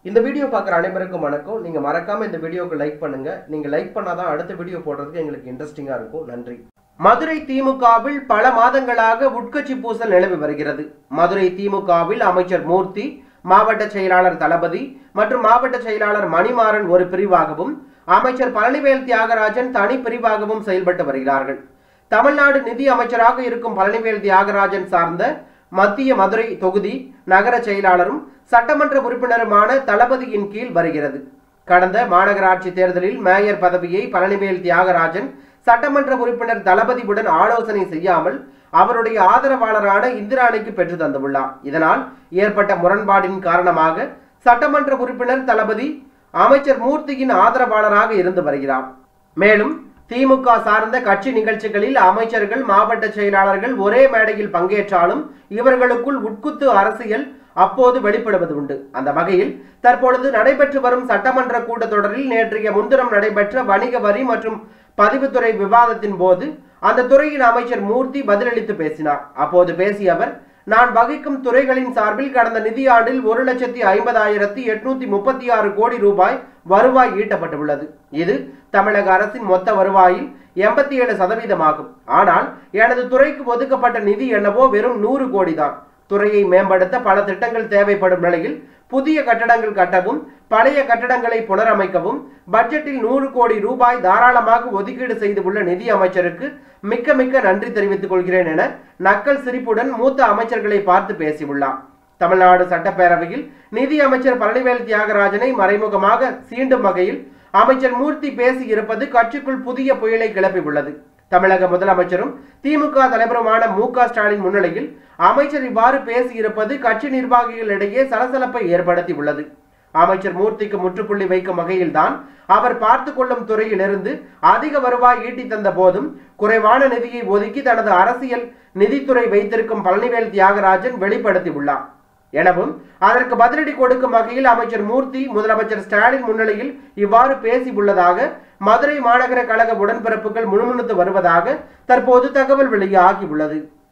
இந்த வீடியோ பார்க்குற அனைவருக்கும் வணக்கம் நீங்க மறக்காம இந்த வீடியோக்கு லைக் பண்ணுங்க நீங்க லைக் பண்ணாதான் அடுத்த வீடியோ போடுறதுக்கு எங்களுக்கு இன்ட்ரெஸ்டிங்கா இருக்கும் நன்றி மதுரை திமுகவில் பல மாதங்களாக உட்கட்சி பூசல் நிலவி வருகிறது மதுரை திமுகவில் அமைச்சர் மூர்த்தி மாவட்ட செயலாளர் தளபதி மற்றும் மாவட்ட செயலாளர் மணிமாறன் ஒரு பிரிவாகவும் அமைச்சர் பழனிவேல் தியாகராஜன் தனி பிரிவாகவும் செயல்பட்டு வருகிறார்கள் தமிழ்நாடு நிதி அமைச்சராக இருக்கும் பழனிவேல் தியாகராஜன் சார்ந்த மத்திய மதுரை தொகுதி நகர செயலாளரும் சட்டமன்ற உறுப்பினருமான தளபதியின் கீழ் வருகிறது கடந்த மாநகராட்சி தேர்தலில் மேயர் பதவியை பழனிவேல் தியாகராஜன் சட்டமன்ற உறுப்பினர் தளபதியுடன் ஆலோசனை செய்யாமல் அவருடைய ஆதரவாளரான இந்திராணிக்கு பெற்று தந்துள்ளார் இதனால் ஏற்பட்ட முரண்பாடின் காரணமாக சட்டமன்ற உறுப்பினர் தளபதி அமைச்சர் மூர்த்தியின் ஆதரவாளராக இருந்து வருகிறார் மேலும் திமுக சார்ந்த கட்சி நிகழ்ச்சிகளில் அமைச்சர்கள் மாவட்ட செயலாளர்கள் ஒரே மேடையில் பங்கேற்றாலும் இவர்களுக்குள் உட்குத்து அரசியல் அப்போது வெளிப்படுவது உண்டு அந்த வகையில் தற்பொழுது நடைபெற்று வரும் சட்டமன்ற கூட்டத்தொடரில் நேற்றைய முன்தினம் நடைபெற்ற வணிக வரி மற்றும் பதிவுத்துறை விவாதத்தின் போது அந்த துறையின் அமைச்சர் மூர்த்தி பதிலளித்து பேசினார் அப்போது பேசிய அவர் நான் வகிக்கும் துறைகளின் சார்பில் கடந்த நிதியாண்டில் ஒரு லட்சத்தி ஐம்பதாயிரத்தி எட்நூத்தி முப்பத்தி ஆறு கோடி ரூபாய் வருவாய் ஈட்டப்பட்டுள்ளது இது தமிழக அரசின் மொத்த வருவாயில் எண்பத்தி ஏழு சதவீதமாகும் ஆனால் எனது துறைக்கு ஒதுக்கப்பட்ட நிதி என்னவோ வெறும் நூறு கோடி தான் துறையை மேம்படுத்த பல திட்டங்கள் தேவைப்படும் நிலையில் புதிய கட்டடங்கள் கட்டவும் பழைய கட்டடங்களை புனரமைக்கவும் பட்ஜெட்டில் நூறு கோடி ரூபாய் தாராளமாக ஒதுக்கீடு செய்துள்ள நிதி அமைச்சருக்கு மிக்க மிக்க நன்றி தெரிவித்துக் கொள்கிறேன் என நக்கல் சிரிப்புடன் மூத்த அமைச்சர்களை பார்த்து பேசியுள்ளார் தமிழ்நாடு சட்டப்பேரவையில் நிதி அமைச்சர் பழனிவேல் தியாகராஜனை மறைமுகமாக சீண்டும் வகையில் அமைச்சர் மூர்த்தி பேசி இருப்பது கட்சிக்குள் புதிய புயலை கிளப்பியுள்ளது தமிழக முதலமைச்சரும் திமுக தலைவருமான மு க ஸ்டாலின் முன்னிலையில் அமைச்சர் இவ்வாறு பேசியிருப்பது கட்சி நிர்வாகிகளிடையே சலசலப்பை ஏற்படுத்தி உள்ளது அமைச்சர் மூர்த்திக்கு முற்றுப்புள்ளி வைக்கும் வகையில்தான் அவர் பார்த்து கொள்ளும் துறையிலிருந்து அதிக வருவாய் ஈட்டி தந்த போதும் குறைவான நிதியை ஒதுக்கி தனது அரசியல் நிதித்துறை வைத்திருக்கும் பழனிவேல் தியாகராஜன் வெளிப்படுத்தியுள்ளார் எனவும் அதற்கு பதிலடி கொடுக்கும் வகையில் அமைச்சர் மூர்த்தி முதலமைச்சர் ஸ்டாலின் முன்னிலையில் இவ்வாறு பேசியுள்ளதாக மதுரை மாநகர கழக உடன்பிறப்புகள் முணுமுணுத்து வருவதாக தற்போது தகவல் வெளியாகியுள்ளது